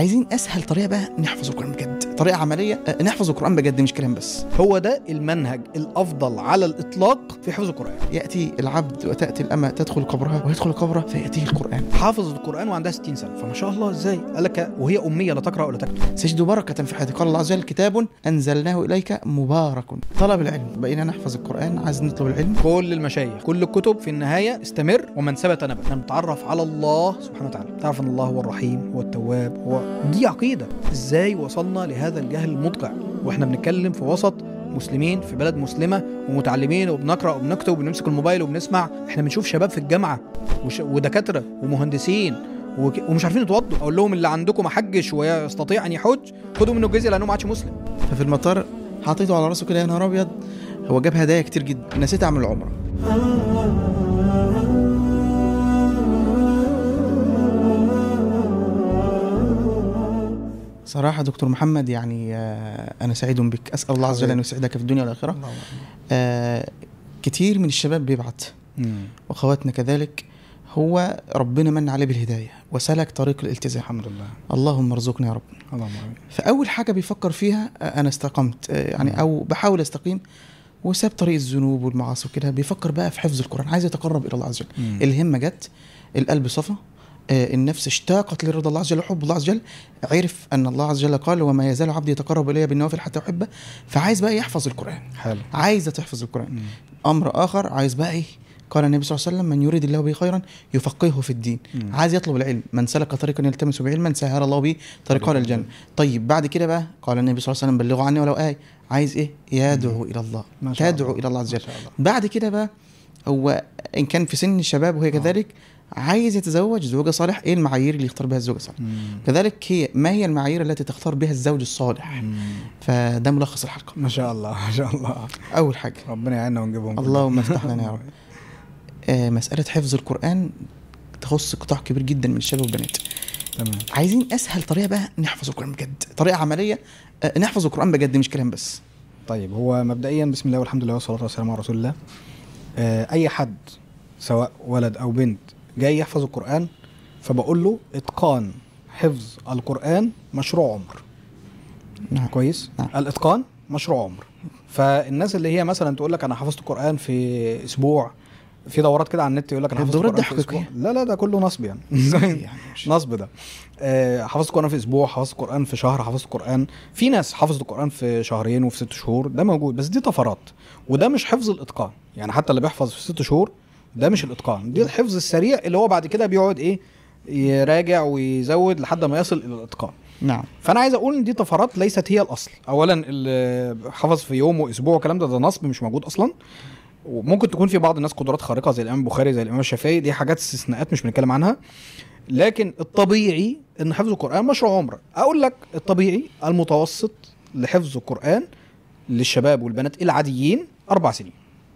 عايزين اسهل طريقه بقى نحفظ القران بجد طريقه عمليه آه، نحفظ القران بجد مش كلام بس هو ده المنهج الافضل على الاطلاق في حفظ القران ياتي العبد وتاتي الامه تدخل قبرها ويدخل قبره فياتيه القران حافظ القران وعندها 60 سنه فما شاء الله ازاي قال لك وهي اميه لا تقرا ولا تكتب سجد بركة في حياتك قال الله عز وجل كتاب أنزلناه إليك مبارك طلب العلم بقينا نحفظ القرآن عايز نطلب العلم كل المشايخ كل الكتب في النهايه استمر ومن ثبت نبت احنا بنتعرف على الله سبحانه وتعالى تعرف ان الله هو الرحيم هو التواب هو دي عقيده ازاي وصلنا لهذا الجهل المدقع واحنا بنتكلم في وسط مسلمين في بلد مسلمه ومتعلمين وبنقرا وبنكتب وبنمسك الموبايل وبنسمع احنا بنشوف شباب في الجامعه وش... ودكاتره ومهندسين وك... ومش عارفين يتوضوا اقول لهم اللي عندكم ما حجش ويستطيع ان يحج خدوا منه الجزيه لانه ما عادش مسلم ففي المطار حطيته على راسه كده يا نهار أبيض هو جاب هدايا كتير جدا نسيت أعمل العمرة صراحة دكتور محمد يعني آه، أنا سعيد بك أسأل الله عز وجل أن يسعدك في الدنيا والآخرة آه، كتير من الشباب بيبعت واخواتنا كذلك هو ربنا من عليه بالهدايه وسلك طريق الالتزام الحمد لله اللهم ارزقنا يا رب اللهم امين فاول حاجه بيفكر فيها آه، انا استقمت آه، يعني او بحاول استقيم وساب طريق الذنوب والمعاصي وكده بيفكر بقى في حفظ القران عايز يتقرب الى الله عز وجل مم. الهمه جت القلب صفى آه، النفس اشتاقت لرضا الله عز وجل وحب الله عز وجل عرف ان الله عز وجل قال وما يزال عبدي يتقرب الي بالنوافل حتى احبه فعايز بقى يحفظ القران حلو عايزه تحفظ القران امر اخر عايز بقى ايه قال النبي صلى الله عليه وسلم من يريد الله به خيرا يفقهه في الدين مم. عايز يطلب العلم من سلك طريقا يلتمس به علما سهل الله به طريقا للجنه طيب بعد كده بقى قال النبي صلى الله عليه وسلم بلغوا عني ولو ايه عايز ايه يدعو الى الله ما شاء تدعو الله. الى الله عز ما وجل شاء الله. بعد كده بقى هو ان كان في سن الشباب وهي كذلك عايز يتزوج زوجة صالح ايه المعايير اللي يختار بها الزوجة الصالح مم. كذلك هي ما هي المعايير التي تختار بها الزوج الصالح مم. فده ملخص الحلقة ما شاء الله ما شاء الله اول حاجة ربنا يعيننا ونجيبهم كلهم. اللهم افتح لنا يا رب آه، مسألة حفظ القرآن تخص قطاع كبير جدا من الشباب والبنات تمام عايزين أسهل طريقة بقى نحفظ القرآن بجد طريقة عملية آه، نحفظ القرآن بجد مش كلام بس طيب هو مبدئيا بسم الله والحمد لله والصلاه والسلام على رسول الله آه، اي حد سواء ولد او بنت جاي يحفظ القران فبقول له اتقان حفظ القران مشروع عمر نعم كويس نعم. الاتقان مشروع عمر فالناس اللي هي مثلا تقول لك انا حفظت القران في اسبوع في دورات كده على النت يقول لك انا هي حفظت الدورات القران دي في اسبوع حقيقية؟ لا لا ده كله نصب يعني يعني مش- نصب ده آه، حفظت القران في اسبوع حفظت القران في شهر حفظت القران في ناس حفظت القران في شهرين وفي ست شهور ده موجود بس دي طفرات وده مش حفظ الاتقان يعني حتى اللي بيحفظ في ست شهور ده مش الاتقان دي الحفظ السريع اللي هو بعد كده بيقعد ايه يراجع ويزود لحد ما يصل الى الاتقان نعم فانا عايز اقول ان دي طفرات ليست هي الاصل اولا اللي حفظ في يوم واسبوع والكلام ده ده نصب مش موجود اصلا وممكن تكون في بعض الناس قدرات خارقه زي الامام البخاري زي الامام الشافعي دي حاجات استثناءات مش بنتكلم عنها لكن الطبيعي ان حفظ القران مشروع عمر اقول لك الطبيعي المتوسط لحفظ القران للشباب والبنات العاديين اربع سنين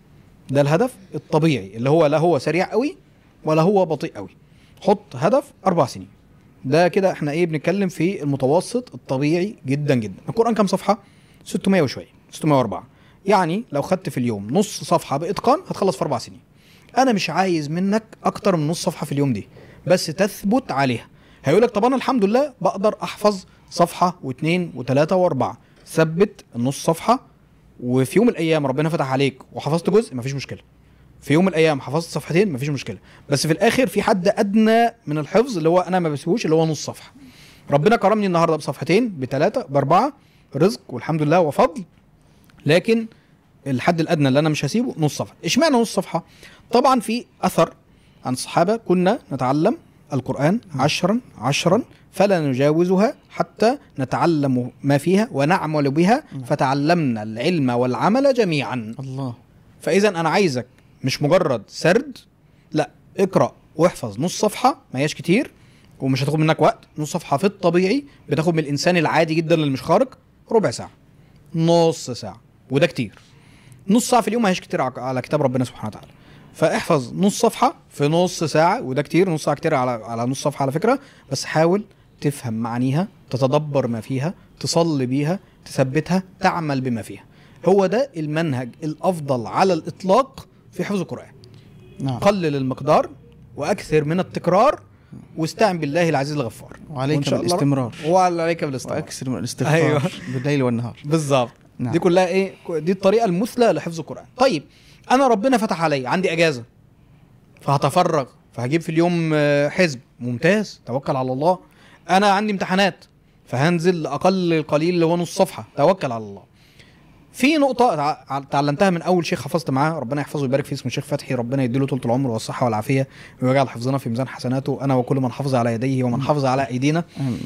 ده الهدف الطبيعي اللي هو لا هو سريع قوي ولا هو بطيء قوي حط هدف اربع سنين ده كده احنا ايه بنتكلم في المتوسط الطبيعي جدا جدا القران كام صفحه 600 وشويه 604 يعني لو خدت في اليوم نص صفحه باتقان هتخلص في اربع سنين انا مش عايز منك اكتر من نص صفحه في اليوم دي بس تثبت عليها هيقول لك طب انا الحمد لله بقدر احفظ صفحه واثنين وثلاثه واربعه ثبت النص صفحه وفي يوم من الايام ربنا فتح عليك وحفظت جزء مفيش مشكله في يوم من الايام حفظت صفحتين مفيش مشكله بس في الاخر في حد ادنى من الحفظ اللي هو انا ما بسيبوش اللي هو نص صفحه ربنا كرمني النهارده بصفحتين بثلاثه باربعه رزق والحمد لله وفضل لكن الحد الادنى اللي انا مش هسيبه نص صفحه اشمعنى نص صفحه طبعا في اثر عن الصحابه كنا نتعلم القران عشرا عشرا فلا نجاوزها حتى نتعلم ما فيها ونعمل بها فتعلمنا العلم والعمل جميعا الله فاذا انا عايزك مش مجرد سرد لا اقرا واحفظ نص صفحه ما هياش كتير ومش هتاخد منك وقت نص صفحه في الطبيعي بتاخد من الانسان العادي جدا اللي مش خارق ربع ساعه نص ساعه وده كتير نص ساعه في اليوم ما هيش كتير ع- على كتاب ربنا سبحانه وتعالى فاحفظ نص صفحه في نص ساعه وده كتير نص ساعه كتير على على نص صفحه على فكره بس حاول تفهم معانيها تتدبر ما فيها تصلي بيها تثبتها تعمل بما فيها هو ده المنهج الافضل على الاطلاق في حفظ القران نعم قلل المقدار واكثر من التكرار واستعن بالله العزيز الغفار وإن وعليك شاء الله بالاستمرار وعليك بالاستمرار واكثر من الاستغفار أيوة. بالليل والنهار بالظبط نعم. دي كلها ايه دي الطريقه المثلى لحفظ القران طيب انا ربنا فتح عليا عندي اجازه فهتفرغ فهجيب في اليوم آه، حزب ممتاز توكل على الله انا عندي امتحانات فهنزل اقل القليل اللي هو نص صفحه توكل على الله في نقطة تع- تعلمتها من أول شيخ حفظت معاه ربنا يحفظه ويبارك فيه اسمه شيخ فتحي ربنا يديله طول العمر والصحة والعافية ويجعل حفظنا في ميزان حسناته أنا وكل من حفظ على يديه ومن حفظ على أيدينا آمين.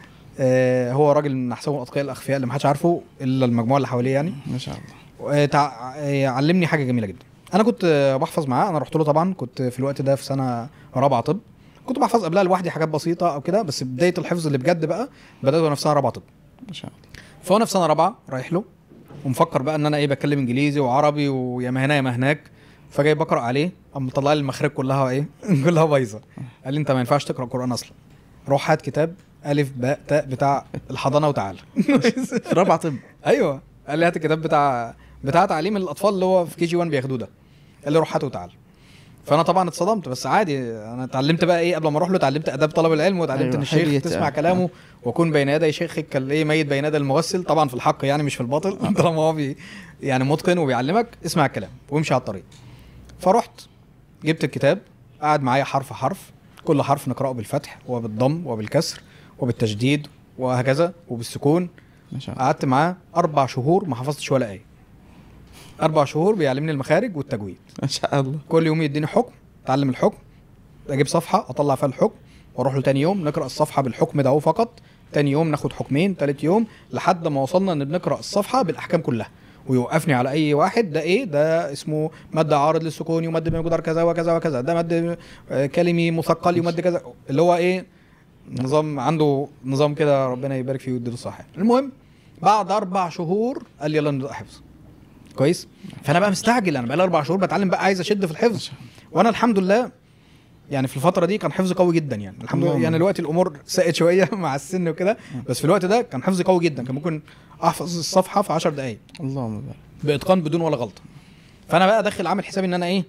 آه هو راجل من أحسن الأتقياء الأخفياء اللي محدش عارفه إلا المجموعة اللي حواليه يعني ما شاء الله آه، تع- آه، علمني حاجه جميله جدا انا كنت آه، بحفظ معاه انا رحت له طبعا كنت في الوقت ده في سنه رابعه طب كنت بحفظ قبلها لوحدي حاجات بسيطه او كده بس بدايه الحفظ اللي بجد بقى بدات وانا في سنه رابعه طب ما شاء الله فانا في سنه رابعه رايح له ومفكر بقى ان انا ايه بتكلم انجليزي وعربي ويا ما هنا يا ما هناك فجاي بقرا عليه قام مطلع لي المخارج كلها ايه كلها بايظه قال لي انت ما ينفعش تقرا قران اصلا روح هات كتاب الف باء تاء بتاع الحضانه وتعالى في رابعه طب ايوه قال لي هات الكتاب بتاع بتاع تعليم الاطفال اللي هو في كي جي 1 بياخدوه ده قال لي روح هاته وتعالى فانا طبعا اتصدمت بس عادي انا اتعلمت بقى ايه قبل ما اروح له اتعلمت اداب طلب العلم واتعلمت أيوة، ان الشيخ حلية، تسمع آه. كلامه واكون بين يدي شيخك كالايه ميت بين يدي المغسل طبعا في الحق يعني مش في الباطل طالما هو بي يعني متقن وبيعلمك اسمع الكلام وامشي على الطريق فرحت جبت الكتاب قعد معايا حرف حرف كل حرف نقراه بالفتح وبالضم وبالكسر وبالتشديد وهكذا وبالسكون ما شاء الله قعدت معاه اربع شهور ما حفظتش ولا ايه اربع شهور بيعلمني المخارج والتجويد ما شاء الله كل يوم يديني حكم اتعلم الحكم اجيب صفحه اطلع فيها الحكم واروح له تاني يوم نقرا الصفحه بالحكم ده هو فقط تاني يوم ناخد حكمين تالت يوم لحد ما وصلنا ان بنقرا الصفحه بالاحكام كلها ويوقفني على اي واحد ده ايه ده اسمه مد عارض للسكون يمد بمقدار كذا وكذا وكذا ده مد آه، كلمي مثقل يمد كذا اللي هو ايه نظام عنده نظام كده ربنا يبارك فيه ويديله الصحه المهم بعد اربع شهور قال لي يلا نبدا حفظ كويس فانا بقى مستعجل انا بقى لي اربع شهور بتعلم بقى عايز اشد في ما الحفظ شاء الله وانا الحمد لله يعني في الفتره دي كان حفظي قوي جدا يعني الحمد لله اللهم. يعني دلوقتي الامور ساءت شويه مع السن وكده بس في الوقت ده كان حفظي قوي جدا كان ممكن احفظ الصفحه في 10 دقائق اللهم بارك باتقان بدون ولا غلطه فانا بقى داخل عامل حسابي ان انا ايه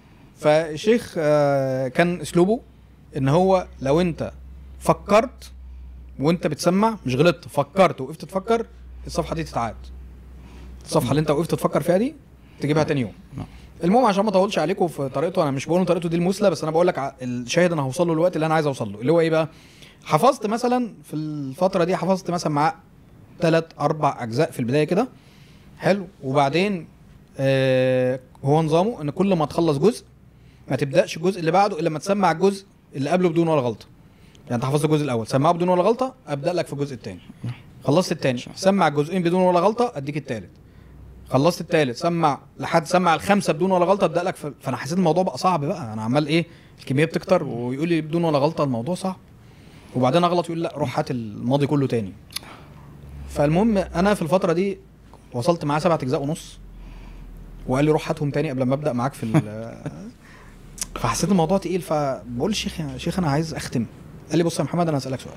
فالشيخ آه، كان اسلوبه ان هو لو انت فكرت وانت بتسمع مش غلطت فكرت وقفت تفكر الصفحه دي تتعاد الصفحه اللي انت وقفت تفكر فيها دي تجيبها تاني يوم نعم. المهم عشان ما اطولش عليكم في طريقته انا مش بقول إن طريقته دي المثلى بس انا بقول لك ع- الشاهد انا هوصل له الوقت اللي انا عايز اوصل له اللي هو ايه بقى حفظت مثلا في الفتره دي حفظت مثلا مع ثلاث اربع اجزاء في البدايه كده حلو وبعدين آه هو نظامه ان كل ما تخلص جزء ما تبداش الجزء اللي بعده الا لما تسمع الجزء اللي قبله بدون ولا غلطه يعني انت حفظت الجزء الاول سمعه بدون ولا غلطه ابدا لك في الجزء الثاني خلصت الثاني سمع الجزئين بدون ولا غلطه اديك الثالث خلصت الثالث سمع لحد سمع الخمسه بدون ولا غلطه ابدا لك في... فانا حسيت الموضوع بقى صعب بقى انا عمال ايه الكميه بتكتر ويقول لي بدون ولا غلطه الموضوع صعب وبعدين اغلط يقول لا روح هات الماضي كله تاني فالمهم انا في الفتره دي وصلت معاه سبعة اجزاء ونص وقال لي روح هاتهم تاني قبل ما ابدا معاك في ال- فحسيت الموضوع تقيل فبقول شيخ يا شيخ انا عايز اختم قال لي بص يا محمد انا هسالك سؤال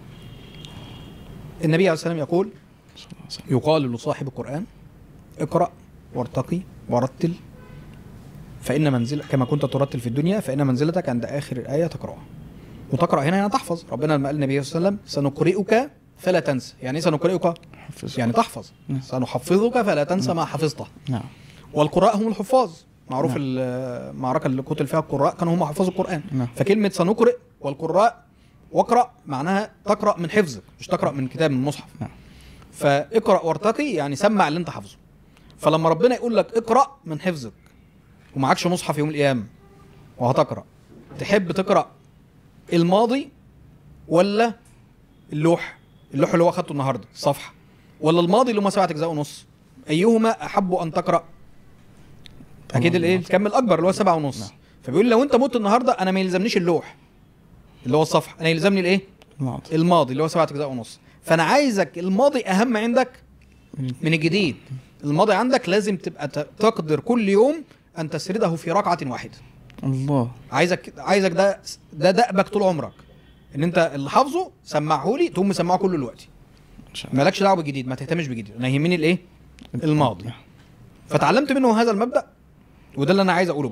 النبي عليه السلام يقول صلى الله عليه وسلم. يقال لصاحب القرآن اقرأ وارتقي ورتل فإن منزل كما كنت ترتل في الدنيا فإن منزلتك عند آخر الآية تقرأها وتقرأ هنا يعني تحفظ ربنا لما قال النبي صلى الله عليه وسلم سنقرئك فلا تنسى يعني ايه سنقرئك حفظ يعني تحفظ نعم. سنحفظك فلا تنسى ما حفظته نعم والقراء هم الحفاظ معروف نعم. المعركة اللي قتل فيها القراء كانوا هم حفاظ القرآن نعم فكلمة سنقرئ والقراء واقرأ معناها تقرأ من حفظك مش تقرأ من كتاب من مصحف نعم. فاقرأ وارتقي يعني سمع اللي انت حافظه فلما ربنا يقول لك اقرأ من حفظك ومعكش مصحف يوم القيامة وهتقرأ تحب تقرأ الماضي ولا اللوح اللوح اللي هو اخدته النهارده الصفحة ولا الماضي اللي هم سبعة أجزاء ونص أيهما أحب أن تقرأ أكيد الإيه الكم الأكبر اللي هو سبعة ونص نعم. فبيقول لو أنت مت النهارده أنا ما يلزمنيش اللوح اللي هو الصفحة أنا يلزمني الإيه الماضي الماضي اللي هو سبعة أجزاء ونص فأنا عايزك الماضي أهم عندك من الجديد الماضي عندك لازم تبقى ت- تقدر كل يوم أن تسرده في ركعة واحدة الله عايزك عايزك ده ده دأبك طول عمرك ان انت اللي حافظه سمعه لي تقوم مسمعه كله دلوقتي ان شاء الله مالكش دعوه بالجديد ما تهتمش بالجديد انا يهمني الايه الماضي فتعلمت منه هذا المبدا وده اللي انا عايز اقوله بقى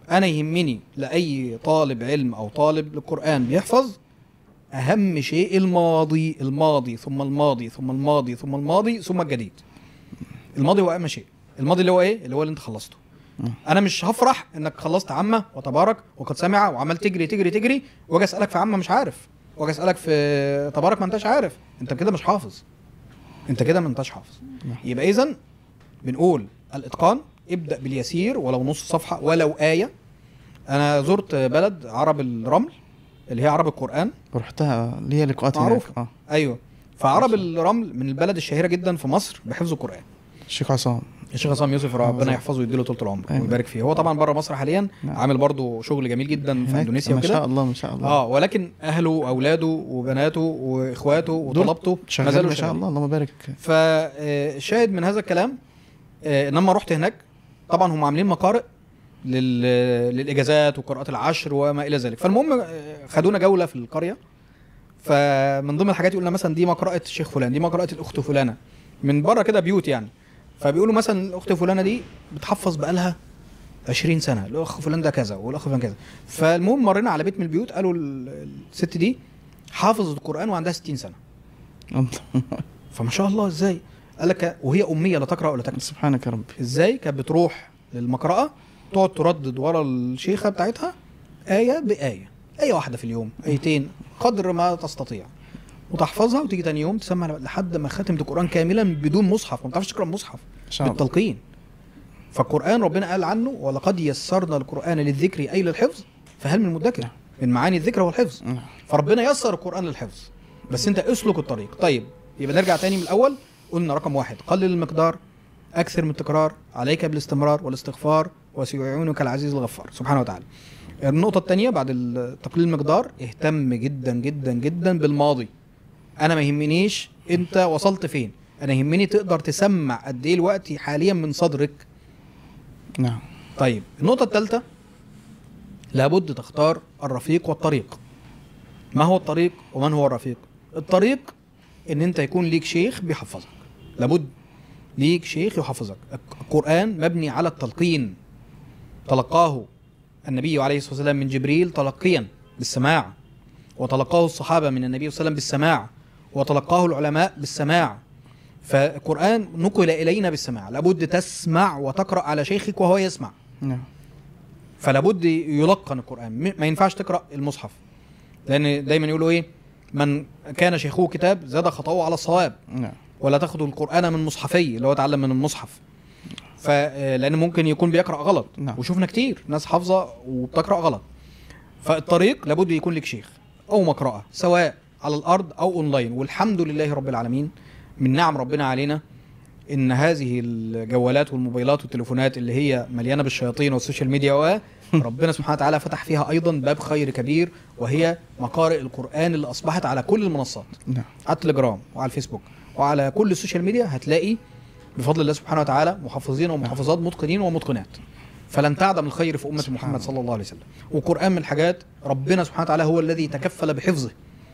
انا يهمني لاي طالب علم او طالب للقران بيحفظ اهم شيء الماضي الماضي ثم الماضي ثم الماضي ثم الماضي ثم الجديد الماضي هو اهم شيء الماضي اللي هو ايه اللي هو اللي انت خلصته مم. انا مش هفرح انك خلصت عامه وتبارك وقد سمع وعمال تجري تجري تجري واجي اسالك في عامه مش عارف واجي اسالك في تبارك ما انتش عارف انت كده مش حافظ انت كده ما انتش حافظ نعم. يبقى اذا بنقول الاتقان ابدا باليسير ولو نص صفحه ولو ايه انا زرت بلد عرب الرمل اللي هي عرب القران رحتها ليا لقاءات هناك معروفة. اه ايوه فعرب الرمل من البلد الشهيره جدا في مصر بحفظ القران الشيخ عصام الشيخ عصام يوسف ربنا بالظبط. يحفظه ويديله طول العمر أيوة. ويبارك فيه هو طبعا بره مصر حاليا نعم. عامل برضه شغل جميل جدا في هناك اندونيسيا ما شاء وكده الله ما شاء الله اه ولكن اهله واولاده وبناته واخواته وطلبته ما شغال زالوا ما شاء شغالين. الله اللهم بارك فالشاهد من هذا الكلام آه، ان لما رحت هناك طبعا هم عاملين مقارئ لل... للاجازات وقراءات العشر وما الى ذلك فالمهم آه، خدونا جوله في القريه فمن ضمن الحاجات يقولنا مثلا دي مقرأة الشيخ فلان دي مقرأة الاخت فلانه من بره كده بيوت يعني فبيقولوا مثلا الاخت فلانه دي بتحفظ بقالها 20 سنه الاخ فلان ده كذا والاخ فلان كذا فالمهم مرينا على بيت من البيوت قالوا ال- الست دي حافظت القران وعندها 60 سنه فما شاء الله ازاي قال لك وهي اميه لا تقرا ولا تكتب سبحانك يا ربي ازاي كانت بتروح للمقرأة تقعد تردد ورا الشيخة بتاعتها آية بآية آية واحدة في اليوم آيتين قدر ما تستطيع وتحفظها وتيجي تاني يوم تسمع لحد ما ختمت القرآن كاملا بدون مصحف ما بتعرفش تقرأ مصحف ما شاء الله بالتلقين فالقرآن ربنا قال عنه ولقد يسرنا القرآن للذكر أي للحفظ فهل من مدكر نعم. من معاني الذكر هو الحفظ نعم. فربنا يسر القرآن للحفظ بس انت اسلك الطريق طيب يبقى نرجع تاني من الأول قلنا رقم واحد قلل المقدار أكثر من التكرار عليك بالاستمرار والاستغفار وسيعينك العزيز الغفار سبحانه وتعالى النقطة الثانية بعد ال- تقليل المقدار اهتم جدا جدا جدا بالماضي أنا ما يهمنيش أنت وصلت فين أنا يهمني تقدر تسمع قد إيه الوقت حاليا من صدرك نعم طيب النقطة الثالثة لابد تختار الرفيق والطريق ما هو الطريق ومن هو الرفيق الطريق ان انت يكون ليك شيخ بيحفظك لابد ليك شيخ يحفظك القرآن مبني على التلقين تلقاه النبي عليه الصلاة والسلام من جبريل تلقيا بالسماع وتلقاه الصحابة من النبي صلى الله عليه وسلم بالسماع وتلقاه العلماء بالسماع فالقرآن نقل إلينا بالسماع لابد تسمع وتقرأ على شيخك وهو يسمع نعم فلا بد يلقن القران م- ما ينفعش تقرا المصحف لان دايما يقولوا ايه من كان شيخه كتاب زاد خطاه على الصواب نعم ولا تاخذوا القران من مصحفي اللي هو اتعلم من المصحف ف لان ممكن يكون بيقرا غلط نعم. وشفنا كتير ناس حافظه وبتقرا غلط فالطريق لابد يكون لك شيخ او مقرأة سواء على الارض او اونلاين والحمد لله رب العالمين من نعم ربنا علينا ان هذه الجوالات والموبايلات والتليفونات اللي هي مليانه بالشياطين والسوشيال ميديا و ربنا سبحانه وتعالى فتح فيها ايضا باب خير كبير وهي مقارئ القران اللي اصبحت على كل المنصات نعم على التليجرام وعلى الفيسبوك وعلى كل السوشيال ميديا هتلاقي بفضل الله سبحانه وتعالى محفظين ومحافظات متقنين ومتقنات فلن تعدم الخير في امه سبحان محمد الله. صلى الله عليه وسلم والقران من الحاجات ربنا سبحانه وتعالى هو الذي تكفل بحفظه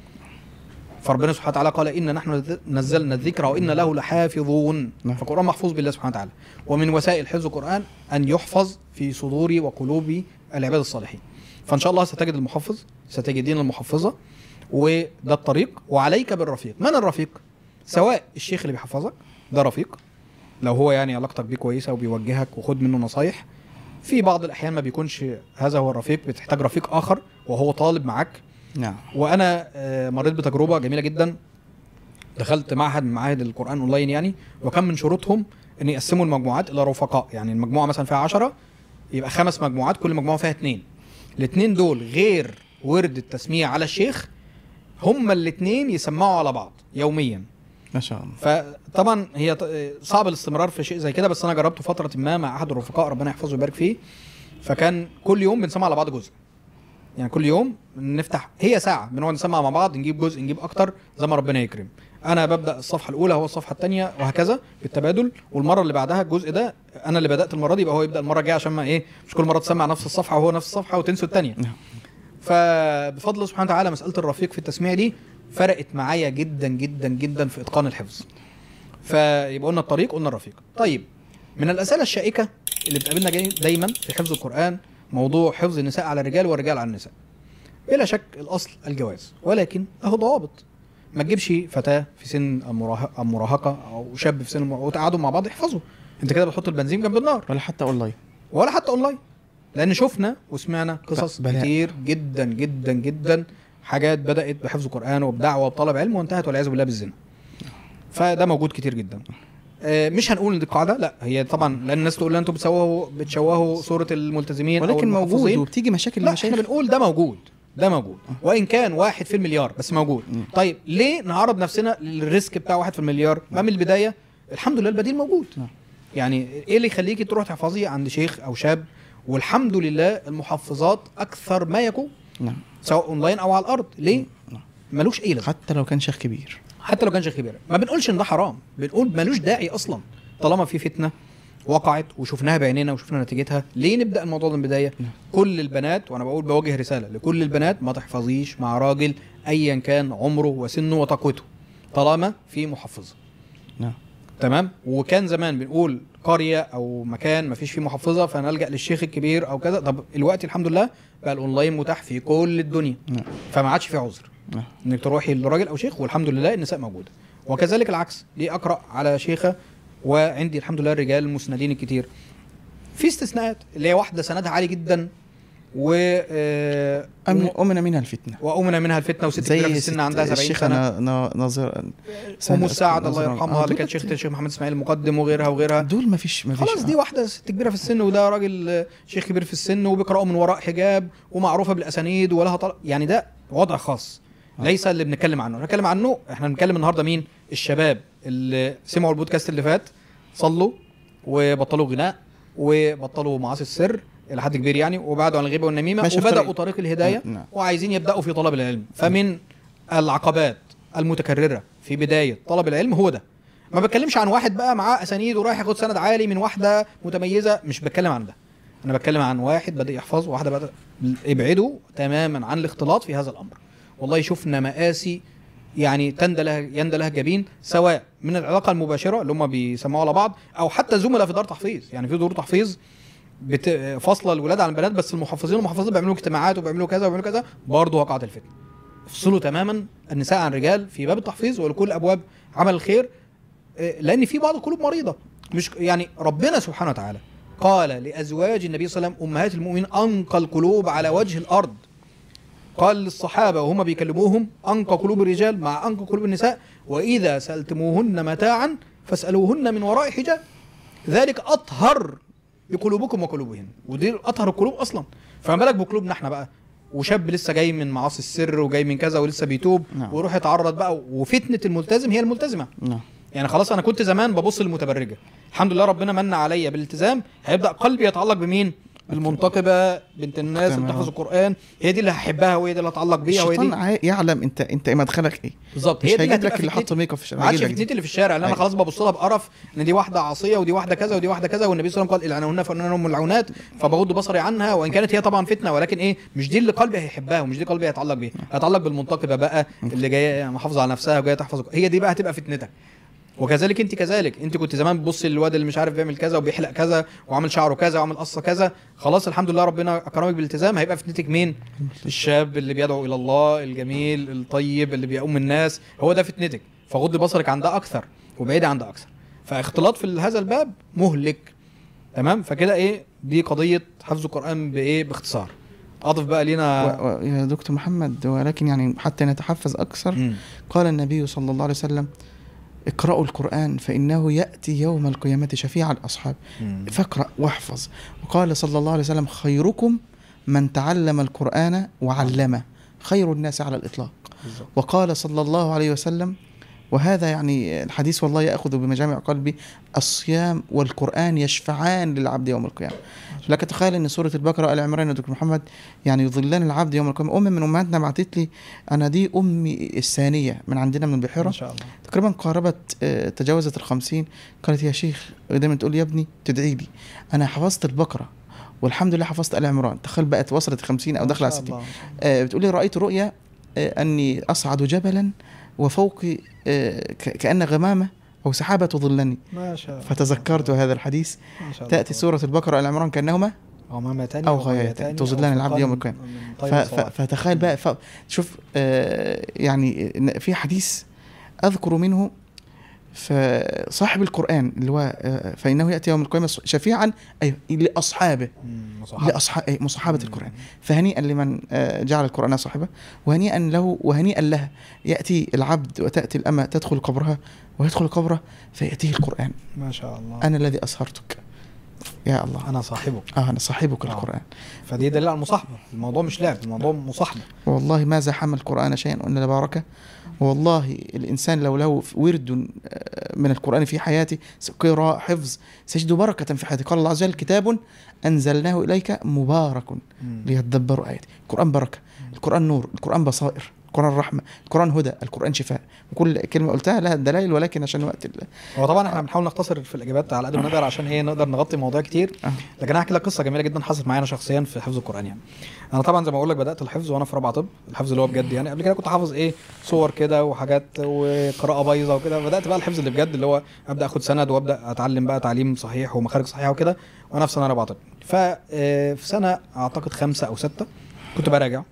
فربنا سبحانه وتعالى قال إن نحن نزلنا الذكر وإن له لحافظون نعم. فالقرآن محفوظ بالله سبحانه وتعالى ومن وسائل حفظ القرآن أن يحفظ في صدور وقلوب العباد الصالحين فإن شاء الله ستجد المحفظ ستجدين المحفظة وده الطريق وعليك بالرفيق من الرفيق سواء الشيخ اللي بيحفظك ده رفيق لو هو يعني علاقتك بيه كويسة وبيوجهك وخد منه نصايح في بعض الأحيان ما بيكونش هذا هو الرفيق بتحتاج رفيق آخر وهو طالب معاك نعم وانا آه، مريت بتجربه جميله جدا دخلت معهد من معاهد القران اونلاين يعني وكان من شروطهم ان يقسموا المجموعات الى رفقاء يعني المجموعه مثلا فيها عشرة يبقى خمس مجموعات كل مجموعه فيها اتنين الاتنين دول غير ورد التسميع على الشيخ هما الاتنين يسمعوا على بعض يوميا ما شاء الله فطبعا هي ط- صعب الاستمرار في شيء زي كده بس انا جربته فتره ما مع احد الرفقاء ربنا يحفظه ويبارك فيه فكان كل يوم بنسمع على بعض جزء يعني كل يوم نفتح هي ساعه بنقعد نسمع مع بعض نجيب جزء نجيب اكتر زي ما ربنا يكرم انا ببدا الصفحه الاولى هو الصفحه الثانيه وهكذا بالتبادل والمره اللي بعدها الجزء ده انا اللي بدات المره دي يبقى هو يبدا المره الجايه عشان ما ايه مش كل مره تسمع نفس الصفحه وهو نفس الصفحه وتنسوا الثانيه نعم. فبفضل الله سبحانه وتعالى مساله الرفيق في التسميع دي فرقت معايا جدا جدا جدا في اتقان الحفظ فيبقى قلنا الطريق قلنا الرفيق طيب من الاسئله الشائكه اللي بتقابلنا جاي- دايما في حفظ القران موضوع حفظ النساء على الرجال والرجال على النساء بلا شك الاصل الجواز ولكن له ضوابط ما تجيبش فتاه في سن المراهقه المراهقه او شاب في سن المراهقه وتقعدوا مع بعض يحفظوا انت كده بتحط البنزين جنب النار ولا حتى اونلاين ولا حتى اونلاين لان شفنا وسمعنا قصص بلاء. كتير جدا جدا جدا حاجات بدات بحفظ قران وبدعوه وبطلب علم وانتهت والعياذ بالله بالزنا فده موجود كتير جدا آه، مش هنقول ان دي قاعده لا هي طبعا لان الناس تقول انتوا بتسووا بتشوهوا صوره الملتزمين أو ولكن موجود المحافظين. وبتيجي مشاكل لا المشايخ احنا بنقول ده موجود ده موجود وان كان واحد في المليار بس موجود مم. طيب ليه نعرض نفسنا للريسك بتاع واحد في المليار ما من البدايه الحمد لله البديل موجود نعم. يعني ايه اللي يخليكي تروح تحفظي عند شيخ او شاب والحمد لله المحفظات اكثر ما يكون نعم سواء اونلاين او على الارض ليه نعم. ملوش اي لازمه حتى لو كان شيخ كبير حتى لو كان شيخ كبير ما بنقولش ان ده حرام بنقول ملوش داعي اصلا طالما في فتنه وقعت وشفناها بعينينا وشفنا نتيجتها ليه نبدا الموضوع ده من البدايه نعم. كل البنات وانا بقول بوجه رساله لكل البنات ما تحفظيش مع راجل ايا كان عمره وسنه وطاقته طالما في محفظه نعم تمام وكان زمان بنقول قريه او مكان ما فيش فيه محفظه فنلجا للشيخ الكبير او كذا طب الوقت الحمد لله بقى الاونلاين متاح في كل الدنيا نعم فما عادش في عذر نعم انك تروحي لراجل او شيخ والحمد لله النساء موجوده وكذلك العكس ليه اقرا على شيخه وعندي الحمد لله الرجال المسندين الكتير في استثناءات اللي هي واحده سندها عالي جدا و آه، أمن أمن منها الفتنة وامن منها الفتنه وست كبيره في السن عندها 70 الشيخة سنه نا- نا- ناظر ام السعد الله ناظر- يرحمها آه، اللي دول- كانت شيخه الشيخ محمد اسماعيل المقدم وغيرها وغيرها دول ما فيش ما فيش خلاص دي واحده ست كبيره في السن وده راجل آه، شيخ كبير في السن وبيقراوا من وراء حجاب ومعروفه بالاسانيد ولها طلب يعني ده وضع خاص آه. ليس اللي بنتكلم عنه نتكلم عنه احنا بنتكلم النهارده مين الشباب اللي سمعوا البودكاست اللي فات صلوا وبطلوا غناء وبطلوا معاصي السر الى حد كبير يعني وبعدوا عن الغيبه والنميمه ماشي في وبداوا طريق. طريق الهدايه نعم. وعايزين يبداوا في طلب العلم فمن العقبات المتكرره في بدايه طلب العلم هو ده ما بتكلمش عن واحد بقى معاه اسانيد ورايح ياخد سند عالي من واحده متميزه مش بتكلم عن ده انا بتكلم عن واحد بدا يحفظ وواحده بدا ابعدوا تماما عن الاختلاط في هذا الامر والله شفنا مآسي يعني تندى لها يندى لها الجبين سواء من العلاقه المباشره اللي هم بيسمعوا على بعض او حتى زملاء في دار تحفيظ يعني في دور تحفيظ بت... فاصله الولاد عن البنات بس المحفظين والمحفظات بيعملوا اجتماعات وبيعملوا كذا وبيعملوا كذا برضه وقعت الفتنه افصلوا تماما النساء عن الرجال في باب التحفيظ ولكل ابواب عمل الخير إيه، لان في بعض القلوب مريضه مش يعني ربنا سبحانه وتعالى قال لازواج النبي صلى الله عليه وسلم امهات المؤمنين انقى القلوب على وجه الارض قال للصحابه وهم بيكلموهم انقى قلوب الرجال مع انقى قلوب النساء واذا سالتموهن متاعا فاسالوهن من وراء حجاب ذلك اطهر بقلوبكم وقلوبهن ودي اطهر القلوب اصلا فما بالك بقلوبنا احنا بقى وشاب لسه جاي من معاصي السر وجاي من كذا ولسه بيتوب نعم. ويروح يتعرض بقى وفتنه الملتزم هي الملتزمه نعم يعني خلاص انا كنت زمان ببص للمتبرجه الحمد لله ربنا من عليا بالالتزام هيبدا قلبي يتعلق بمين المنتقبه بنت الناس اللي تمام. بتحفظ القران هي دي اللي هحبها وهي دي اللي هتعلق بيها وهي الشيطان دي عا- يعلم انت انت ايه مدخلك ايه بالظبط مش هي دي هيجيب هتبقى لك اللي فتنتي. حط ميك اب في الشارع ما عادش هيجيب لك دي. فتنتي اللي في الشارع لان انا أيوة. خلاص ببص لها بقرف ان دي واحده عصيه ودي واحده كذا ودي واحده كذا والنبي صلى الله عليه وسلم قال العنهن فانهن ملعونات فبغض بصري عنها وان كانت هي طبعا فتنه ولكن ايه مش دي اللي قلبي هيحبها ومش دي قلبي هيتعلق بيها هيتعلق بالمنتقبه بقى اللي جايه محافظه على نفسها وجايه تحفظ هي دي بقى هتبقى فتنتك وكذلك انت كذلك انت كنت زمان بتبصي للواد اللي مش عارف بيعمل كذا وبيحلق كذا وعامل شعره كذا وعامل قصه كذا خلاص الحمد لله ربنا اكرمك بالالتزام هيبقى فتنتك مين الشاب اللي بيدعو الى الله الجميل الطيب اللي بيؤم الناس هو ده فتنتك فغض بصرك عن ده اكثر وبعيد عن ده اكثر فاختلاط في هذا الباب مهلك تمام فكده ايه دي قضيه حفظ القران بايه باختصار اضف بقى لينا و... و... يا دكتور محمد ولكن يعني حتى نتحفز اكثر مم. قال النبي صلى الله عليه وسلم اقرأوا القرآن فإنه يأتي يوم القيامة شفيع الأصحاب مم. فاقرأ واحفظ وقال صلى الله عليه وسلم خيركم من تعلم القرآن وعلمه خير الناس على الإطلاق بالظبط. وقال صلى الله عليه وسلم وهذا يعني الحديث والله يأخذ بمجامع قلبي الصيام والقرآن يشفعان للعبد يوم القيامة لك تخيل ان سوره البقره ال عمران يا دكتور محمد يعني يظلان العبد يوم القيامه ام من امهاتنا بعتت لي انا دي امي الثانيه من عندنا من ما البحيره شاء الله تقريبا قاربت آه، تجاوزت الخمسين قالت يا شيخ دايما تقول يا ابني تدعي لي انا حفظت البقره والحمد لله حفظت ال عمران تخيل بقت وصلت 50 او ما داخله على شاء 60 الله. آه، بتقول لي رايت رؤيا آه، اني اصعد جبلا وفوقي آه، ك- كان غمامه او سحابه تظلني ما شاء الله فتذكرت هذا الحديث ما شاء الله. تاتي سوره البقره ال عمران كانهما او مماتان أو غايتان تظلان العبد يوم القيامة. ف- ف- فتخيل بقى ف... شوف آه يعني إن في حديث اذكر منه فصاحب القران اللي هو آه فانه ياتي يوم القيامه شفيعا اي لاصحابه لاصحاب مصاحبه القران فهنيئا لمن آه جعل القران صاحبه وهنيئا له وهنيئا لها ياتي العبد وتاتي الامه تدخل قبرها ويدخل قبره فياتيه القران ما شاء الله انا الذي اسهرتك يا الله انا صاحبك اه انا صاحبك آه. القران فدي دليل على المصاحبه الموضوع مش لعب الموضوع مصاحبه والله ما زحم القرآن شيئا إلا باركه والله الإنسان لو له ورد آه، من القرآن في حياته قراءة حفظ سيجد بركة في حياته قال الله عز وجل كتاب أنزلناه إليك مبارك مم. ليتدبروا آياته القرآن بركة القرآن نور القرآن بصائر القرآن رحمة القرآن هدى القرآن شفاء وكل كلمة قلتها لها دلائل ولكن عشان وقت ال... هو طبعا احنا بنحاول نختصر في الاجابات على قد ما نقدر عشان ايه نقدر نغطي مواضيع كتير آه. لكن انا هحكي لك قصه جميله جدا حصلت معايا انا شخصيا في حفظ القران يعني انا طبعا زي ما بقول لك بدات الحفظ وانا في رابعه طب الحفظ اللي هو بجد يعني قبل كده كنت حافظ ايه صور كده وحاجات وقراءه بايظه وكده بدات بقى الحفظ اللي بجد اللي هو ابدا اخد سند وابدا اتعلم بقى تعليم صحيح ومخارج صحيحه وكده وانا في سنه رابعه طب ففي سنه اعتقد خمسه او سته كنت براجع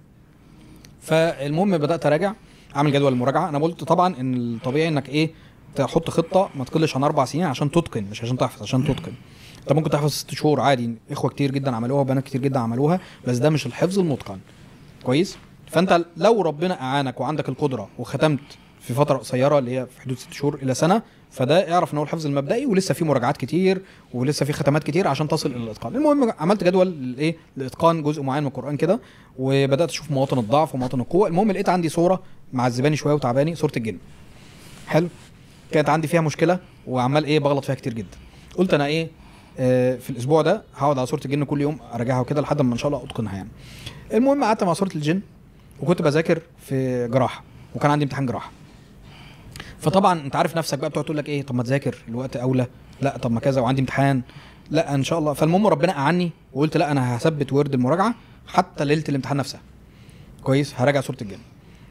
فالمهم بدات اراجع اعمل جدول المراجعه انا قلت طبعا ان الطبيعي انك ايه تحط خطه ما تقلش عن اربع سنين عشان تتقن مش عشان تحفظ عشان تتقن انت ممكن تحفظ ست شهور عادي اخوه كتير جدا عملوها وبنات كتير جدا عملوها بس ده مش الحفظ المتقن كويس فانت لو ربنا اعانك وعندك القدره وختمت في فتره قصيره اللي هي في حدود ست شهور الى سنه فده اعرف ان هو الحفظ المبدئي ولسه في مراجعات كتير ولسه في ختمات كتير عشان تصل الى الاتقان المهم عملت جدول الايه لاتقان جزء معين من القران كده وبدات اشوف مواطن الضعف ومواطن القوه المهم لقيت عندي صوره معذباني شويه وتعباني صوره الجن حلو كانت عندي فيها مشكله وعمال ايه بغلط فيها كتير جدا قلت انا ايه آه في الاسبوع ده هقعد على صوره الجن كل يوم اراجعها وكده لحد ما ان شاء الله اتقنها يعني المهم قعدت مع صوره الجن وكنت بذاكر في جراحه وكان عندي امتحان جراحه فطبعا انت عارف نفسك بقى بتقعد تقول لك ايه طب ما تذاكر الوقت اولى لا طب ما كذا وعندي امتحان لا ان شاء الله فالمهم ربنا اعني وقلت لا انا هثبت ورد المراجعه حتى ليله الامتحان نفسها كويس هراجع سوره الجن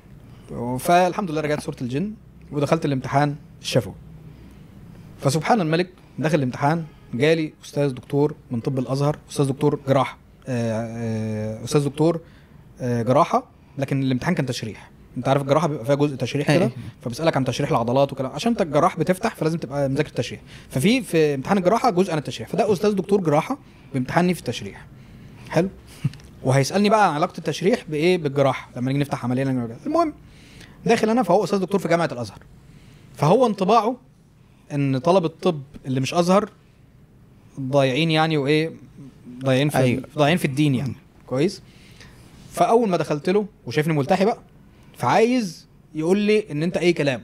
فالحمد لله رجعت سوره الجن ودخلت الامتحان الشفوي فسبحان الملك داخل الامتحان جالي استاذ دكتور من طب الازهر استاذ دكتور جراحه آه، آه، استاذ دكتور آه، جراحه لكن الامتحان كان تشريح انت عارف الجراحه بيبقى فيها جزء تشريح كده أيوة. فبيسالك عن تشريح العضلات وكلام عشان انت الجراح بتفتح فلازم تبقى مذاكر التشريح ففي في امتحان الجراحه جزء عن التشريح فده استاذ دكتور جراحه بيمتحني في التشريح حلو وهيسالني بقى عن علاقه التشريح بايه بالجراحه لما نيجي نفتح عمليه لما نرجع. المهم داخل انا فهو استاذ دكتور في جامعه الازهر فهو انطباعه ان طلبه الطب اللي مش ازهر ضايعين يعني وايه ضايعين في أيوة. ضايعين في الدين يعني كويس فاول ما دخلت له وشايفني ملتحي بقى فعايز يقول لي ان انت اي كلام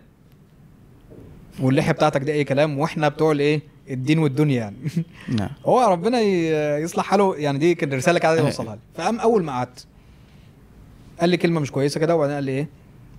واللحيه بتاعتك دي اي كلام واحنا بتوع الايه الدين والدنيا يعني نعم هو ربنا ي- يصلح حاله يعني دي كانت رساله كده عايز يوصلها لي فقام اول ما قعدت قال لي كلمه مش كويسه كده وبعدين قال لي ايه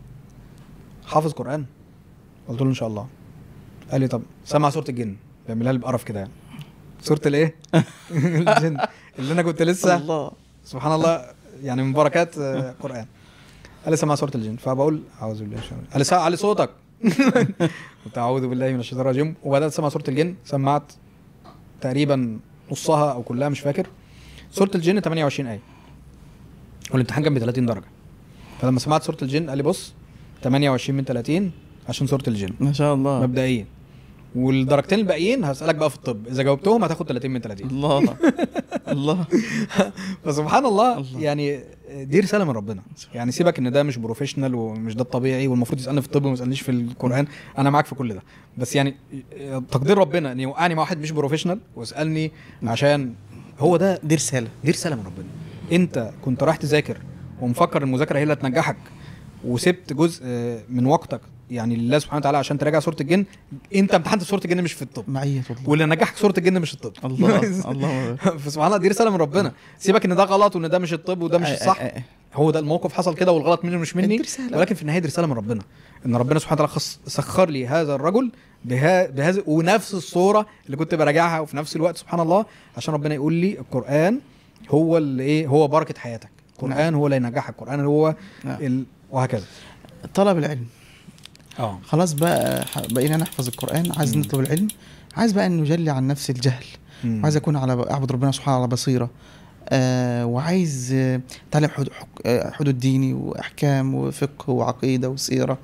حافظ قران قلت له ان شاء الله قال لي طب سمع سوره الجن بيعملها لي بقرف كده يعني سوره الايه الجن اللي انا كنت لسه الله سبحان الله يعني من بركات آه، قران قال لي سمع سوره الجن فبقول اعوذ بالله من الشيطان قال لي سمع علي صوتك قلت اعوذ بالله من الشيطان الرجيم وبدات اسمع سوره الجن سمعت تقريبا نصها او كلها مش فاكر سوره الجن 28 ايه والامتحان كان ب 30 درجه فلما سمعت سوره الجن قال لي بص 28 من 30 عشان سوره الجن ما شاء الله مبدئيا والدرجتين الباقيين هسالك بقى في الطب اذا جاوبتهم هتاخد 30 من 30 الله الله فسبحان الله, الله. يعني دي رساله من ربنا يعني سيبك ان ده مش بروفيشنال ومش ده الطبيعي والمفروض يسالني في الطب وما يسالنيش في القران انا معاك في كل ده بس يعني تقدير ربنا ان يوقعني مع واحد مش بروفيشنال ويسالني عشان هو ده دي رساله دي رساله من ربنا انت كنت رايح تذاكر ومفكر المذاكره هي اللي هتنجحك وسبت جزء آه، من وقتك يعني لله سبحانه وتعالى عشان تراجع سوره الجن انت امتحنت سوره الجن مش في الطب معيه الله واللي نجحك سوره الجن مش الطب الله الله فسبحان الله دي رساله من ربنا سيبك ان ده غلط وان ده مش الطب وده مش آه، الصح آه، آه. هو ده الموقف حصل كده والغلط مني مش مني دي رسالة. ولكن في النهايه دي رساله من ربنا ان ربنا سبحانه وتعالى خص سخر لي هذا الرجل بها بهذا ونفس الصوره اللي كنت براجعها وفي نفس الوقت سبحان الله عشان ربنا يقول لي القران هو اللي ايه هو بركه حياتك القران هو اللي ينجحك القران هو نعم. ال... وهكذا طلب العلم اه خلاص بقى ح- بقينا نحفظ القرآن عايز مم. نطلب العلم عايز بقى أن نجلي عن نفس الجهل عايز أكون على أعبد ربنا سبحانه على بصيرة آه وعايز آه، يتعلم حدود, آه، حدود ديني واحكام وفقه وعقيده وسيره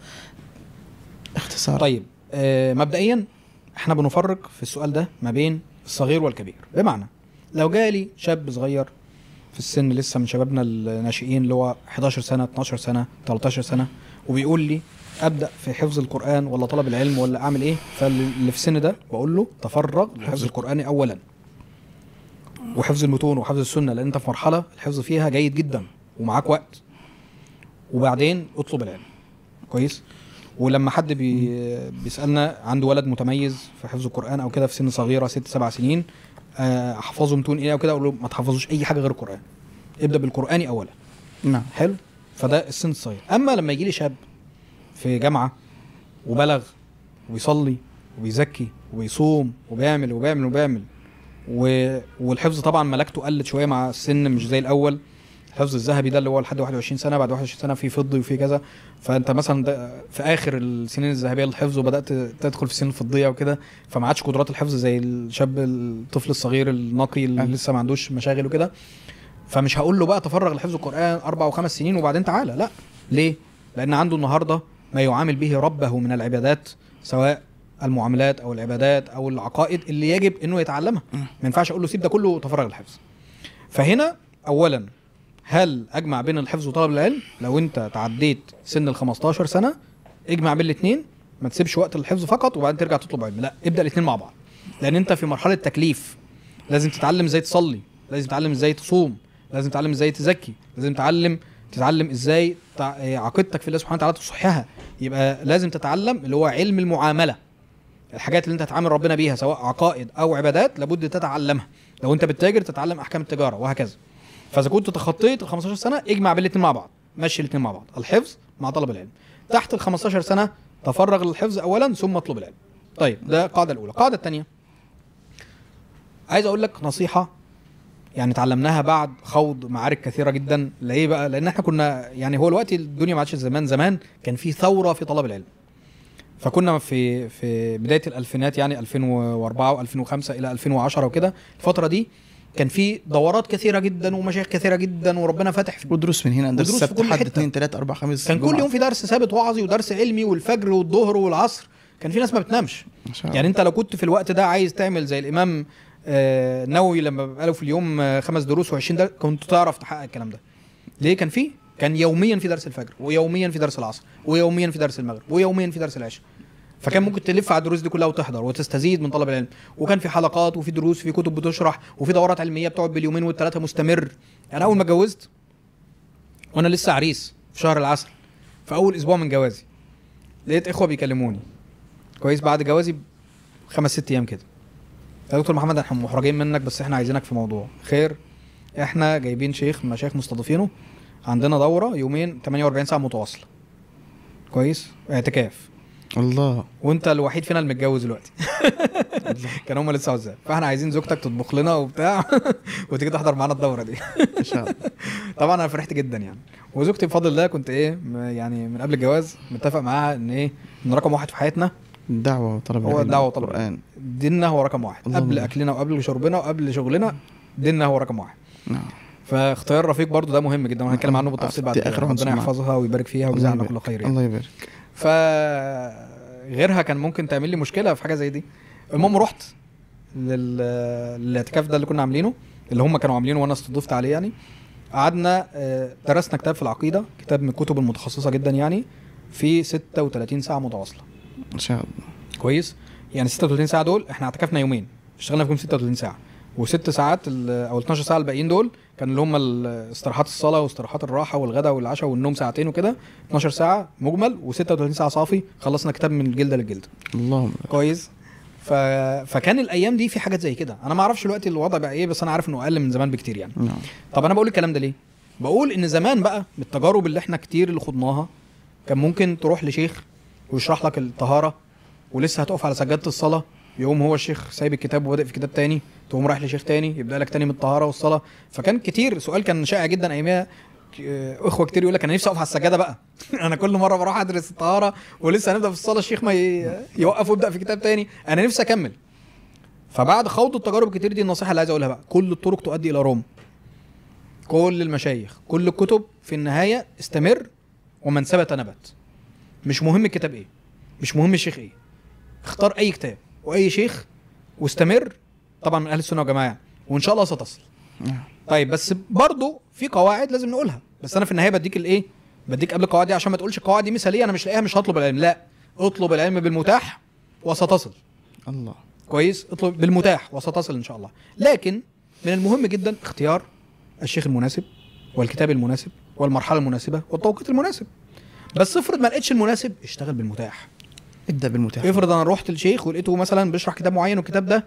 اختصار طيب آه مبدئيا احنا بنفرق في السؤال ده ما بين الصغير والكبير بمعنى لو جالي شاب صغير في السن لسه من شبابنا الناشئين اللي هو 11 سنه 12 سنه 13 سنه وبيقول لي ابدا في حفظ القران ولا طلب العلم ولا اعمل ايه فاللي في السن ده بقول له تفرغ لحفظ القران اولا وحفظ المتون وحفظ السنه لان انت في مرحله الحفظ فيها جيد جدا ومعاك وقت وبعدين اطلب العلم كويس ولما حد بي بيسالنا عنده ولد متميز في حفظ القران او كده في سن صغيره ست سبع سنين آه، احفظه متون ايه او كده اقول له ما تحفظوش اي حاجه غير القران ابدا بالقران اولا نعم حلو فده السن الصغير اما لما يجي لي شاب في جامعه وبلغ وبيصلي وبيزكي وبيصوم وبيعمل وبيعمل وبيعمل و... والحفظ طبعا ملكته قلت شويه مع السن مش زي الاول الحفظ الذهبي ده اللي هو لحد 21 سنه بعد 21 سنه في فضي وفي كذا فانت مثلا ده في اخر السنين الذهبيه للحفظ وبدات تدخل في السن الفضيه وكده فما عادش قدرات الحفظ زي الشاب الطفل الصغير النقي اللي أيوة. لسه ما عندوش مشاغل وكده فمش هقول له بقى تفرغ لحفظ القران اربع وخمس سنين وبعدين تعالى لا ليه؟ لان عنده النهارده ما يعامل به ربه من العبادات سواء المعاملات او العبادات او العقائد اللي يجب انه يتعلمها ما ينفعش اقول له سيب ده كله وتفرغ للحفظ فهنا اولا هل اجمع بين الحفظ وطلب العلم لو انت تعديت سن ال 15 سنه اجمع بين الاثنين ما تسيبش وقت الحفظ فقط وبعدين ترجع تطلب علم لا ابدا الاثنين مع بعض لان انت في مرحله تكليف لازم تتعلم ازاي تصلي لازم تتعلم ازاي تصوم لازم تتعلم ازاي تزكي لازم تتعلم تتعلم ازاي تع- آه، عقيدتك في الله سبحانه وتعالى تصححها يبقى لازم تتعلم اللي هو علم المعامله الحاجات اللي انت هتعامل ربنا بيها سواء عقائد او عبادات لابد تتعلمها لو انت بتتاجر تتعلم احكام التجاره وهكذا فاذا كنت تخطيت ال 15 سنه اجمع بين الاثنين مع بعض مشي الاثنين مع بعض الحفظ مع طلب العلم تحت ال 15 سنه تفرغ للحفظ اولا ثم اطلب العلم طيب ده القاعده الاولى القاعده الثانيه عايز اقول لك نصيحه يعني اتعلمناها بعد خوض معارك كثيره جدا ليه بقى لان احنا كنا يعني هو الوقت الدنيا ما عادش زمان زمان كان في ثوره في طلب العلم فكنا في في بدايه الالفينات يعني 2004 و2005 الى 2010 وكده الفتره دي كان في دورات كثيره جدا ومشايخ كثيره جدا وربنا فاتح في ودروس من هنا درس ودروس في السبت كل حد حتة. اثنين ثلاثة أربعة خمس كان كل جمعة. يوم في درس ثابت وعظي ودرس علمي والفجر والظهر والعصر كان في ناس ما بتنامش ما شاء الله. يعني انت لو كنت في الوقت ده عايز تعمل زي الامام آه، نووي لما بيبقى له في اليوم آه، خمس دروس و20 درس كنت تعرف تحقق الكلام ده ليه كان فيه كان يوميا في درس الفجر ويوميا في درس العصر ويوميا في درس المغرب ويوميا في درس العشاء فكان ممكن تلف على الدروس دي كلها وتحضر وتستزيد من طلب العلم وكان في حلقات وفي دروس وفي كتب بتشرح وفي دورات علميه بتقعد باليومين والثلاثه مستمر انا اول ما اتجوزت وانا لسه عريس في شهر العسل في اول اسبوع من جوازي لقيت اخوه بيكلموني كويس بعد جوازي خمس ست ايام كده يا دكتور محمد احنا محرجين منك بس احنا عايزينك في موضوع خير احنا جايبين شيخ من مشايخ مستضيفينه عندنا دوره يومين 48 ساعه متواصله كويس اعتكاف الله وانت الوحيد فينا اللي متجوز دلوقتي كان هم لسه عزاب فاحنا عايزين زوجتك تطبخ لنا وبتاع وتيجي تحضر معانا الدوره دي ما شاء الله طبعا انا فرحت جدا يعني وزوجتي بفضل الله كنت ايه م- يعني من قبل الجواز متفق معاها ان ايه ان رقم واحد في حياتنا الدعوة وطلب هو العلم الدعوة وطلب القرآن ديننا هو رقم واحد اللهم قبل بارك. اكلنا وقبل شربنا وقبل شغلنا ديننا هو رقم واحد نعم فاختيار رفيق برضو ده مهم جدا وهنتكلم عنه بالتفصيل بعد دي كده آخر عنصر ربنا معاك. يحفظها ويبارك فيها الله ويجزاها عنا يبارك. كل خير يعني. الله يبارك ف غيرها كان ممكن تعمل لي مشكله في حاجه زي دي المهم رحت لل... للاعتكاف ده اللي كنا عاملينه اللي هم كانوا عاملينه وانا استضفت عليه يعني قعدنا آه، درسنا كتاب في العقيده كتاب من الكتب المتخصصه جدا يعني في 36 ساعه متواصله إن شاء الله كويس يعني 36 ساعه دول احنا اعتكفنا يومين اشتغلنا فيهم 36 ساعه وست ساعات ال- او 12 ساعه الباقيين دول كان اللي هم ال- استراحات الصلاه واستراحات الراحه والغداء والعشاء والنوم ساعتين وكده 12 ساعه مجمل و36 ساعه صافي خلصنا كتاب من الجلده للجلده اللهم بارك. كويس ف... فكان الايام دي في حاجات زي كده انا ما اعرفش دلوقتي الوضع بقى ايه بس انا عارف انه اقل من زمان بكتير يعني نعم طب انا بقول الكلام ده ليه بقول ان زمان بقى بالتجارب اللي احنا كتير اللي خضناها كان ممكن تروح لشيخ ويشرح لك الطهاره ولسه هتقف على سجاده الصلاه يقوم هو الشيخ سايب الكتاب وبادئ في كتاب تاني تقوم رايح لشيخ تاني يبدا لك تاني من الطهاره والصلاه فكان كتير سؤال كان شائع جدا ايامها ك- آه، اخوه كتير يقول لك انا نفسي اقف على السجاده بقى انا كل مره بروح ادرس الطهاره ولسه هنبدا في الصلاه الشيخ ما ي- يوقف ويبدا في كتاب تاني انا نفسي اكمل فبعد خوض التجارب الكتير دي النصيحه اللي عايز اقولها بقى كل الطرق تؤدي الى روما كل المشايخ كل الكتب في النهايه استمر ومن ثبت نبت مش مهم الكتاب ايه مش مهم الشيخ ايه اختار اي كتاب واي شيخ واستمر طبعا من اهل السنه والجماعه وان شاء الله ستصل نعم. طيب بس برضه في قواعد لازم نقولها بس انا في النهايه بديك الايه بديك قبل القواعد دي عشان ما تقولش القواعد دي مثاليه انا مش لاقيها مش هطلب العلم لا اطلب العلم بالمتاح وستصل الله كويس اطلب بالمتاح وستصل ان شاء الله لكن من المهم جدا اختيار الشيخ المناسب والكتاب المناسب والمرحله المناسبه والتوقيت المناسب بس افرض ما لقيتش المناسب اشتغل بالمتاح ابدا بالمتاح افرض انا رحت لشيخ ولقيته مثلا بيشرح كتاب معين والكتاب ده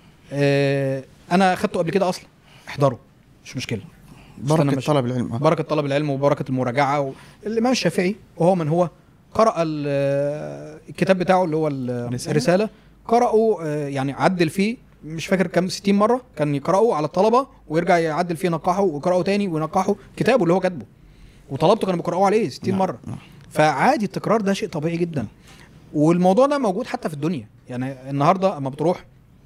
آه انا اخدته قبل كده اصلا احضره مش مشكله استنى بركه مش- طلب العلم آه. بركه طلب العلم وبركه المراجعه و... الامام الشافعي وهو من هو قرأ ال- آه، الكتاب بتاعه اللي هو ال- الرسالة؟ الرساله قرأه آه، يعني عدل فيه مش فاكر كام 60 مره كان يقرأه على الطلبه ويرجع يعدل فيه ينقحه ويقرأه تاني وينقحه كتابه اللي هو كاتبه وطلبته كانوا بيقرأوه عليه 60 نعم، مره نعم. فعادي التكرار ده شيء طبيعي جدا والموضوع ده موجود حتى في الدنيا يعني النهارده اما بتروح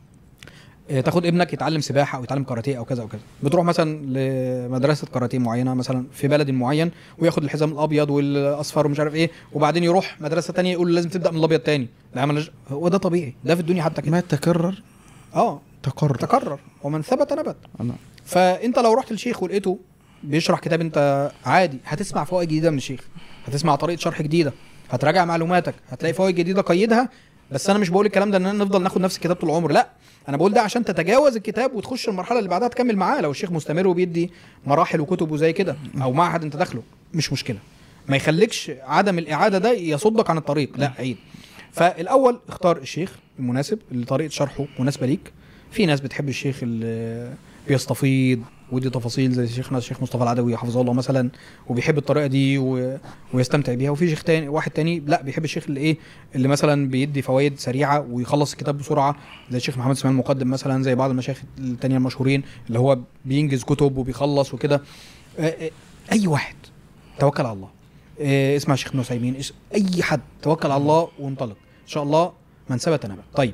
آه، تاخد ابنك يتعلم سباحه او يتعلم كاراتيه او كذا او كذا بتروح مثلا لمدرسه كاراتيه معينه مثلا في بلد معين وياخد الحزام الابيض والاصفر ومش عارف ايه وبعدين يروح مدرسه تانية يقول له لازم تبدا من الابيض تاني لا ملج... هو ده طبيعي ده في الدنيا حتى كده ما تكرر اه تقرر تكرر ومن ثبت نبت نعم. فانت لو رحت للشيخ ولقيته بيشرح كتاب انت عادي هتسمع فوائد جديده من الشيخ هتسمع طريقه شرح جديده هتراجع معلوماتك هتلاقي فوائد جديده قيدها بس انا مش بقول الكلام ده ان أنا نفضل ناخد نفس الكتاب طول العمر لا انا بقول ده عشان تتجاوز الكتاب وتخش المرحله اللي بعدها تكمل معاه لو الشيخ مستمر وبيدي مراحل وكتب وزي كده او معهد انت داخله مش مشكله ما يخليكش عدم الاعاده ده يصدك عن الطريق لا عيد فالاول اختار الشيخ المناسب اللي طريقه شرحه مناسبه ليك في ناس بتحب الشيخ اللي بيستفيض ودي تفاصيل زي شيخنا الشيخ مصطفى العدوي حفظه الله مثلا وبيحب الطريقه دي و... ويستمتع بيها وفي شيخ تاني واحد تاني لا بيحب الشيخ اللي ايه اللي مثلا بيدي فوائد سريعه ويخلص الكتاب بسرعه زي الشيخ محمد اسماعيل المقدم مثلا زي بعض المشايخ التانية المشهورين اللي هو بينجز كتب وبيخلص وكده آه، آه، اي واحد توكل على الله آه، اسمع الشيخ ابن عثيمين اس- اي حد توكل على الله وانطلق ان شاء الله من ثبت نبت طيب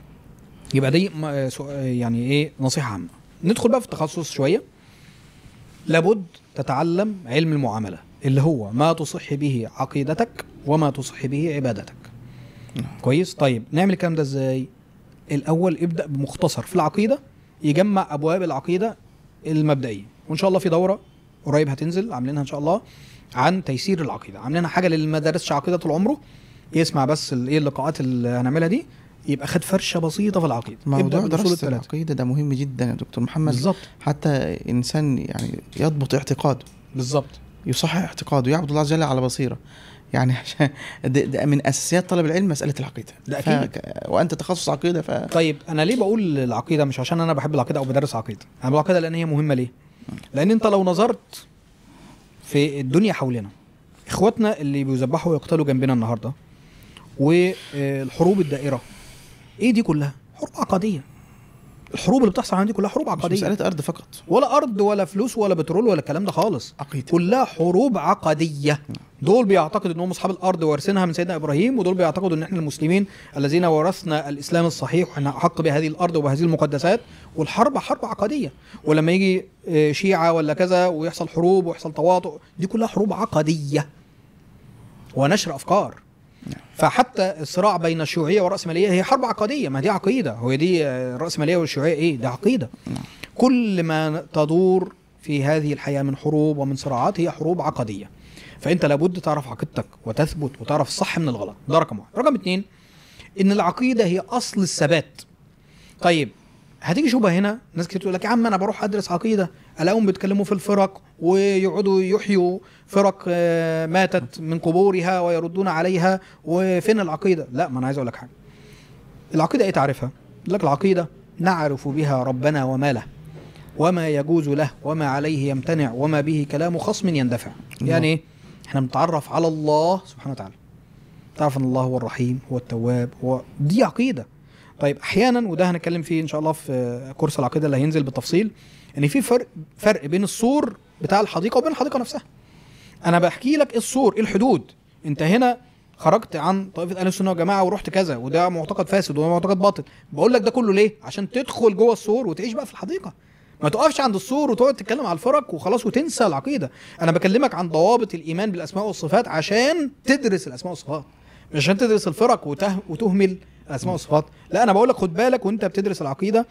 يبقى دي م- آه، سؤ- آه، يعني ايه نصيحه عامه ندخل بقى في التخصص شويه لابد تتعلم علم المعامله اللي هو ما تصح به عقيدتك وما تصح به عبادتك كويس طيب نعمل الكلام ده ازاي الاول ابدا بمختصر في العقيده يجمع ابواب العقيده المبدئيه وان شاء الله في دوره قريب هتنزل عاملينها ان شاء الله عن تيسير العقيده عاملينها حاجه للي ما درسش عقيده طول عمره يسمع بس ال- ايه اللقاءات اللي هنعملها دي يبقى خد فرشه بسيطه في العقيده موضوع بالأصول دراسه الثلاثة. العقيده ده مهم جدا يا دكتور محمد بالظبط حتى انسان يعني يضبط اعتقاده بالظبط يصحح اعتقاده يعبد الله عز وجل على بصيره يعني عشان ده, ده من اساسيات طلب العلم مساله العقيده ده ف- أكيد. ك- وانت تخصص عقيده ف طيب انا ليه بقول العقيده مش عشان انا بحب العقيده او بدرس عقيده انا بقول العقيده لان هي مهمه ليه لان انت لو نظرت في الدنيا حولنا اخواتنا اللي بيذبحوا ويقتلوا جنبنا النهارده والحروب الدائره ايه دي كلها حروب عقديه الحروب اللي بتحصل عندي كلها حروب مش عقديه مساله ارض فقط ولا ارض ولا فلوس ولا بترول ولا الكلام ده خالص عقيده كلها حروب عقديه دول بيعتقدوا انهم اصحاب الارض وارثينها من سيدنا ابراهيم ودول بيعتقدوا ان احنا المسلمين الذين ورثنا الاسلام الصحيح واحنا احق بهذه الارض وبهذه المقدسات والحرب حرب عقديه ولما يجي آه، شيعه ولا كذا ويحصل حروب ويحصل تواطؤ دي كلها حروب عقديه ونشر افكار فحتى الصراع بين الشيوعيه والراسماليه هي حرب عقديه ما دي عقيده هو دي آه، الراسماليه والشيوعيه ايه ده عقيده كل ما تدور في هذه الحياه من حروب ومن صراعات هي حروب عقديه فانت لابد تعرف عقيدتك وتثبت وتعرف الصح من الغلط ده رقم واحد رقم اتنين ان العقيده هي اصل الثبات طيب هتيجي شبهه هنا ناس كتير تقول لك يا عم انا بروح ادرس عقيده الاقيهم بيتكلموا في الفرق ويقعدوا يحيوا فرق آه، ماتت من قبورها ويردون عليها وفين العقيده لا ما انا عايز اقول لك حاجه العقيده ايه تعرفها يقول لك العقيده نعرف بها ربنا وما له وما يجوز له وما عليه يمتنع وما به كلام خصم يندفع الله. يعني ايه احنا بنتعرف على الله سبحانه وتعالى تعرف ان الله هو الرحيم هو التواب هو دي عقيده طيب احيانا وده هنتكلم فيه ان شاء الله في كورس العقيده اللي هينزل بالتفصيل ان في فرق فرق بين السور بتاع الحديقه وبين الحديقه نفسها انا بحكي لك ايه السور ايه الحدود انت هنا خرجت عن طائفه اهل السنه والجماعه ورحت كذا وده معتقد فاسد وده معتقد باطل بقول لك ده كله ليه عشان تدخل جوه السور وتعيش بقى في الحديقه ما تقفش عند السور وتقعد تتكلم على الفرق وخلاص وتنسى العقيده انا بكلمك عن ضوابط الايمان بالاسماء والصفات عشان تدرس الاسماء والصفات مش عشان تدرس الفرق وته... وتهمل الاسماء والصفات لا انا بقول لك خد بالك وانت بتدرس العقيده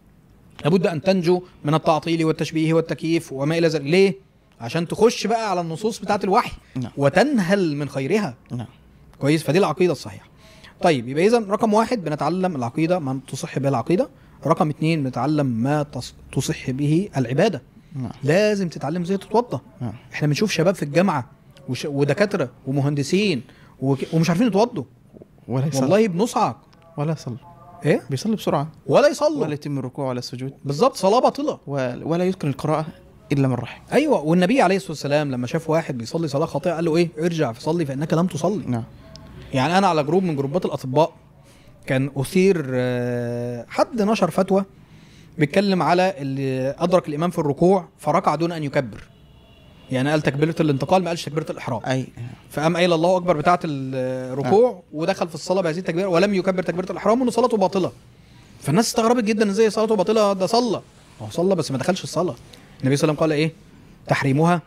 لابد ان تنجو من التعطيل والتشبيه والتكييف وما الى ذلك ليه عشان تخش بقى على النصوص بتاعه الوحي نعم. وتنهل من خيرها نعم كويس فدي العقيده الصحيحه طيب يبقى اذا رقم واحد بنتعلم العقيده ما تصح بها العقيده رقم اتنين بنتعلم ما تص- تصح به العباده نعم لازم تتعلم ازاي تتوضا نعم احنا بنشوف شباب في الجامعه وش... ودكاتره ومهندسين وك... ومش عارفين يتوضوا ولا يصلي والله بنصعق ولا يصلي ايه بيصلي بسرعة ولا يصلوا ولا يتم الركوع ولا السجود بالظبط صلاه باطله و- ولا يتقن القراءة إلا من رحم ايوه والنبي عليه الصلاه والسلام لما شاف واحد بيصلي صلاه خاطئه قال له ايه ارجع فصلي فانك لم تصلي نعم يعني انا على جروب من جروبات الاطباء كان اثير آه، حد نشر فتوى بيتكلم على اللي ادرك الامام في الركوع فركع دون ان يكبر يعني قال تكبيره الانتقال ما قالش تكبيره الاحرام أي فقام قايل الله اكبر بتاعه الركوع ودخل في الصلاه بهذه التكبيره ولم يكبر تكبيره الاحرام وان صلاته باطله فالناس استغربت جدا ازاي صلاته باطله ده صلى هو صلى بس ما دخلش الصلاه النبي صلى الله عليه وسلم قال ايه تحريمها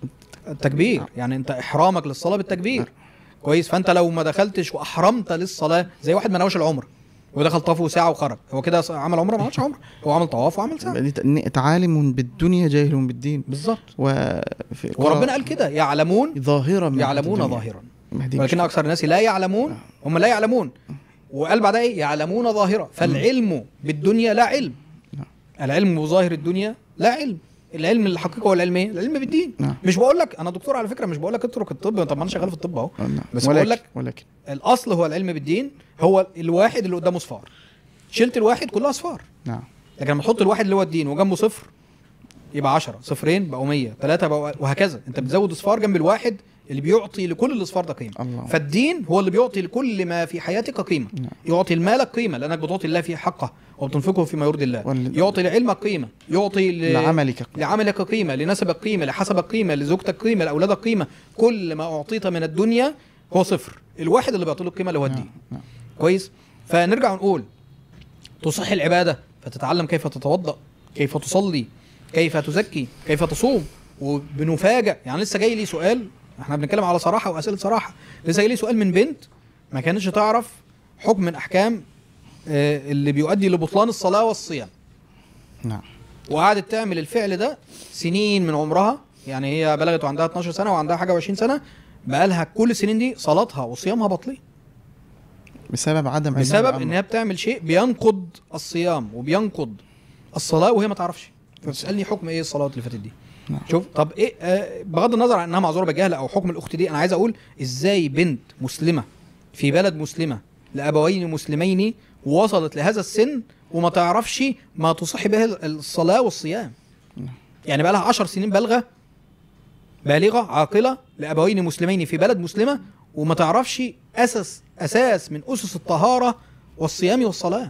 التكبير يعني انت احرامك للصلاه بالتكبير كويس فانت لو ما دخلتش واحرمت للصلاه زي واحد ما نواش العمره ودخل طافه ساعه وخرج هو كده عمل عمره ما عملش عمره هو عمل طواف وعمل ساعه دي ت- عالم بالدنيا جاهل بالدين بالظبط وفي وربنا قال كده يعلمون ظاهرا من يعلمون الدنيا. ظاهرا ما دي ولكن مش- اكثر الناس لا يعلمون هم لا يعلمون وقال بعدها ايه يعلمون ظاهرا فالعلم بالدنيا لا علم نعم. العلم بظاهر الدنيا لا علم العلم الحقيقه هو العلم ايه العلم بالدين نعم. مش بقول لك انا دكتور على فكره مش بقول لك اترك الطب طب ما انا شغال في الطب اهو آه، نعم. بس ولكن بقول لك ولكن الاصل هو العلم بالدين هو الواحد اللي قدامه صفار شلت الواحد كلها صفار نعم لكن لما تحط الواحد اللي هو الدين وجنبه صفر يبقى 10 صفرين بقوا 100 ثلاثه بقوا وهكذا انت بتزود صفار جنب الواحد اللي بيعطي لكل الاصفار ده قيمه الله. فالدين هو اللي بيعطي لكل ما في حياتك قيمه نعم. يعطي المال قيمه لانك بتعطي الله فيه حقه وبتنفقه فيما يرضي الله وال- يعطي لعلمك قيمه يعطي ل... لعملك لعملك قيمه لنسبك قيمه لحسبك قيمه لزوجتك قيمه لاولادك قيمه كل ما اعطيت من الدنيا هو صفر الواحد اللي بيعطي له القيمه اللي هو الدين نعم. كويس فنرجع نقول تصح العبادة فتتعلم كيف تتوضأ كيف تصلي كيف تزكي كيف تصوم وبنفاجأ يعني لسه جاي لي سؤال احنا بنتكلم على صراحة وأسئلة صراحة لسه جاي لي سؤال من بنت ما كانتش تعرف حكم من أحكام آه، اللي بيؤدي لبطلان الصلاة والصيام نعم وقعدت تعمل الفعل ده سنين من عمرها يعني هي بلغت وعندها 12 سنة وعندها حاجة و20 سنة بقالها كل السنين دي صلاتها وصيامها باطلين بسبب عدم علمها بسبب بالأمر. ان هي بتعمل شيء بينقض الصيام وبينقض الصلاه وهي ما تعرفش فبتسالني حكم ايه الصلاه اللي فاتت دي نعم. شوف طب ايه آه بغض النظر عن انها معذوره بجهل او حكم الاخت دي انا عايز اقول ازاي بنت مسلمه في بلد مسلمه لابوين مسلمين وصلت لهذا السن وما تعرفش ما تصح به الصلاه والصيام نعم. يعني بقى لها 10 سنين بالغه بالغه عاقله لابوين مسلمين في بلد مسلمه وما تعرفش اساس اساس من اسس الطهاره والصيام والصلاه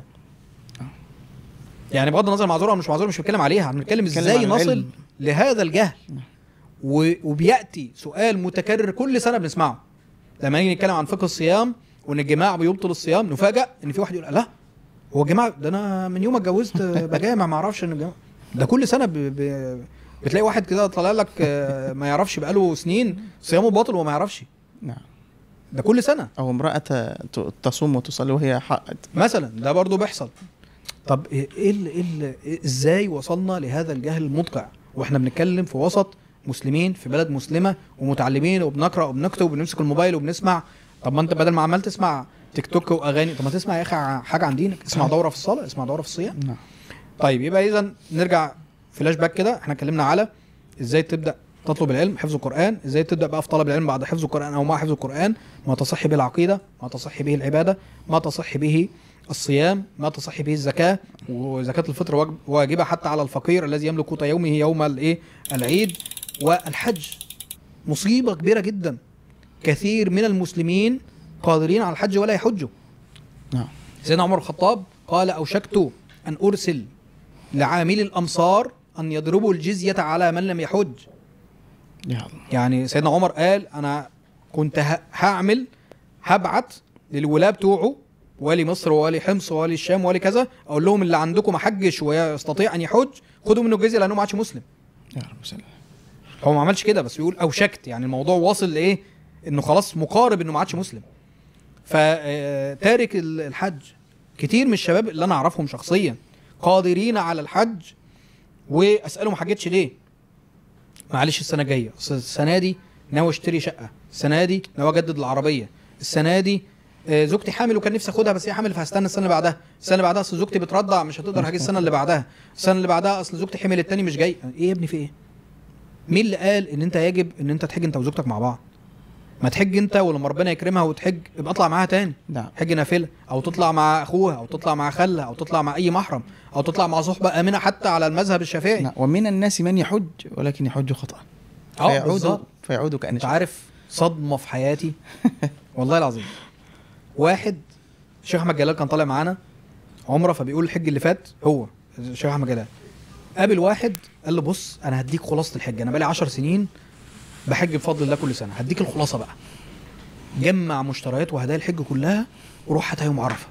يعني بغض النظر معذوره او مش معذوره مش بتكلم عليها احنا بنتكلم بنتكلم ازاي عن نصل العلم. لهذا الجهل و- وبياتي سؤال متكرر كل سنه بنسمعه لما نيجي نتكلم عن فقه الصيام وان الجماع بيبطل الصيام نفاجئ ان في واحد يقول لا هو الجماع ده انا من يوم ما اتجوزت بجامع ما اعرفش ان الجماع ده كل سنه ب... ب... بتلاقي واحد كده طالع لك آه، ما يعرفش بقاله سنين صيامه باطل وما يعرفش نعم ده كل سنه او امراه ت- تصوم وتصلي وهي حقد مثلا ده برضو بيحصل طب ايه ايه ال- ايه ال- إيه- ازاي وصلنا لهذا الجهل المدقع واحنا بنتكلم في وسط مسلمين في بلد مسلمه ومتعلمين وبنقرا وبنكتب وبنمسك الموبايل وبنسمع طب ما انت بدل ما عمال تسمع تيك توك واغاني طب ما تسمع يا اخي ع- حاجه عن دينك اسمع دوره في الصلاه اسمع دوره في الصيام نعم طيب يبقى اذا نرجع فلاش باك كده احنا اتكلمنا على ازاي تبدا تطلب العلم حفظ القران ازاي تبدا بقى في طلب العلم بعد حفظ القران او مع حفظ القران ما تصح به العقيده ما تصح به العباده ما تصح به الصيام ما تصح به الزكاه وزكاه الفطر واجب- واجبه حتى على الفقير الذي يملك قوت يومه يوم الايه العيد والحج مصيبه كبيره جدا كثير من المسلمين قادرين على الحج ولا يحجوا نعم سيدنا عمر الخطاب قال اوشكت ان ارسل لعامل الامصار ان يضربوا الجزيه على من لم يحج يا الله يعني سيدنا عمر قال انا كنت ه- هعمل هبعت للولاة بتوعه والي مصر ووالي حمص ووالي الشام ووالي كذا اقول لهم اللي عندكم ما حجش ويستطيع ان يحج خدوا منه الجزيه لانه ما عادش مسلم يا رب سلام هو ما عملش كده بس بيقول اوشكت يعني الموضوع واصل لايه انه خلاص مقارب انه ما عادش مسلم فتارك الحج كتير من الشباب اللي انا اعرفهم شخصيا قادرين على الحج واساله ما حجتش ليه معلش السنه الجايه اصل السنه دي ناوي اشتري شقه السنه دي ناوي اجدد العربيه السنه دي آه، زوجتي حامل وكان نفسي اخدها بس هي حامل فهستنى السنه اللي بعدها السنه اللي بعدها اصل زوجتي بترضع مش هتقدر هاجي السنه اللي بعدها السنه اللي بعدها اصل زوجتي حمل التاني مش جاي ايه يا ابني في ايه مين اللي قال ان انت يجب ان انت تحج انت وزوجتك مع بعض ما تحج انت ولما ربنا يكرمها وتحج يبقى اطلع معاها تاني نعم حج نافله او تطلع مع اخوها او تطلع مع خالها او تطلع مع اي محرم او تطلع مع صحبه امنه حتى على المذهب الشافعي نعم ومن الناس من يحج ولكن يحج خطأ اه فيعود بالظبط فيعود كأن انت عارف صدمه في حياتي والله العظيم واحد الشيخ احمد جلال كان طالع معانا عمره فبيقول الحج اللي فات هو الشيخ احمد جلال قابل واحد قال له بص انا هديك خلاصه الحج انا بقالي 10 سنين بحج بفضل الله كل سنه هديك الخلاصه بقى جمع مشتريات وهدايا الحج كلها وروح هاتها يوم عرفه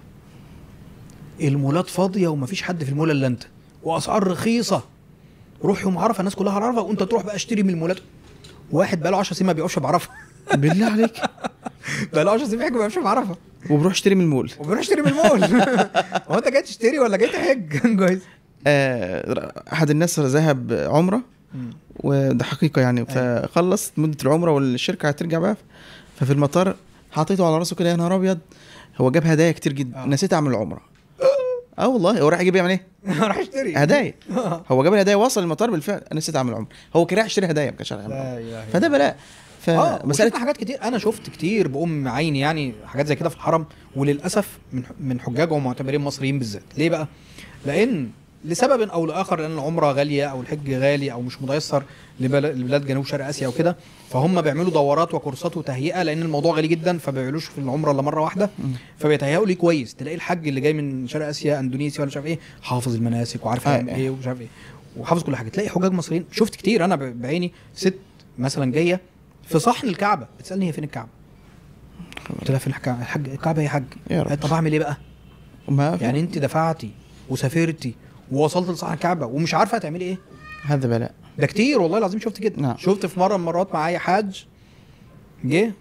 المولات فاضيه ومفيش حد في المول الا انت واسعار رخيصه روح يوم عرفه الناس كلها على عرفه وانت تروح بقى اشتري من المولات واحد بقاله 10 سنين ما بيقفش بعرفه بالله عليك بقاله 10 سنين بيحج ما بيقفش بعرفه وبروح اشتري من المول وبيروح يشتري من المول هو انت جاي تشتري ولا جاي تحج كويس آه، احد الناس ذهب عمره وده حقيقه يعني فخلص مده العمره والشركه هترجع بقى ففي المطار حطيته على راسه كده يا نهار ابيض هو جاب هدايا كتير جدا آه. نسيت اعمل العمره اه والله هو راح يجيب يعمل ايه؟ راح اشتري هدايا هو جاب الهدايا وصل المطار بالفعل انا نسيت اعمل عمره هو كان رايح يشتري هدايا ما كانش رايح يعمل عمرة. لا اله فده بلاء اه فمساله وشفنا حاجات كتير انا شفت كتير بأم عيني يعني حاجات زي كده في الحرم وللاسف من من حجاج ومعتبرين مصريين بالذات ليه بقى لان لسبب او لاخر لان العمره غاليه او الحج غالي او مش متيسر لبل- لبلاد جنوب شرق اسيا او كده فهم بيعملوا دورات وكورسات وتهيئه لان الموضوع غالي جدا فما بيعملوش في العمره الا مره واحده فبيتهيئوا ليه كويس تلاقي الحج اللي جاي من شرق اسيا اندونيسيا ولا مش عارف ايه حافظ المناسك وعارف آه، يعمل آه. ايه ومش عارف ايه وحافظ كل حاجه تلاقي حجاج مصريين شفت كتير انا ب- بعيني ست مثلا جايه في صحن الكعبه بتسالني هي فين الكعبه قلت لها فين الكعبه الحج الكعبه هي حج يا رب. قالت طب اعمل ايه بقى ما في يعني انت دفعتي وسافرتي ووصلت لصحن الكعبه ومش عارفه هتعملي ايه هذا بلاء ده كتير والله العظيم شفت كده نعم. شفت في مره من المرات معايا حاج جه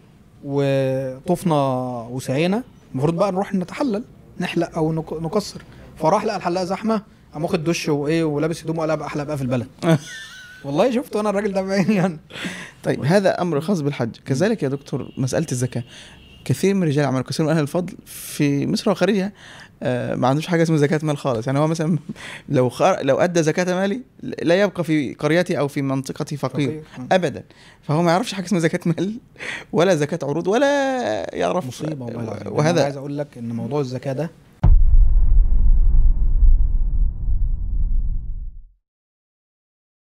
وطفنا وسعينا المفروض بقى نروح نتحلل نحلق او نك- نكسر فراح لقى الحلاقه زحمه قام واخد دش وايه ولابس هدومه قال بقى احلق بقى في البلد والله شفت انا الراجل ده بعيني يعني طيب هذا امر خاص بالحج كذلك يا دكتور مساله الزكاه كثير من رجال الاعمال كثير من اهل الفضل في مصر وخارجها آه، ما عندوش حاجه اسمها زكاه مال خالص يعني هو مثلا لو خار... لو ادى زكاه مالي لا يبقى في قريته او في منطقته فقير فقير. ابدا فهو ما يعرفش حاجه اسمها زكاه مال ولا زكاه عروض ولا يعرف مصيبه والله العظيم وهذا وهذا عايز اقول لك ان موضوع الزكاه ده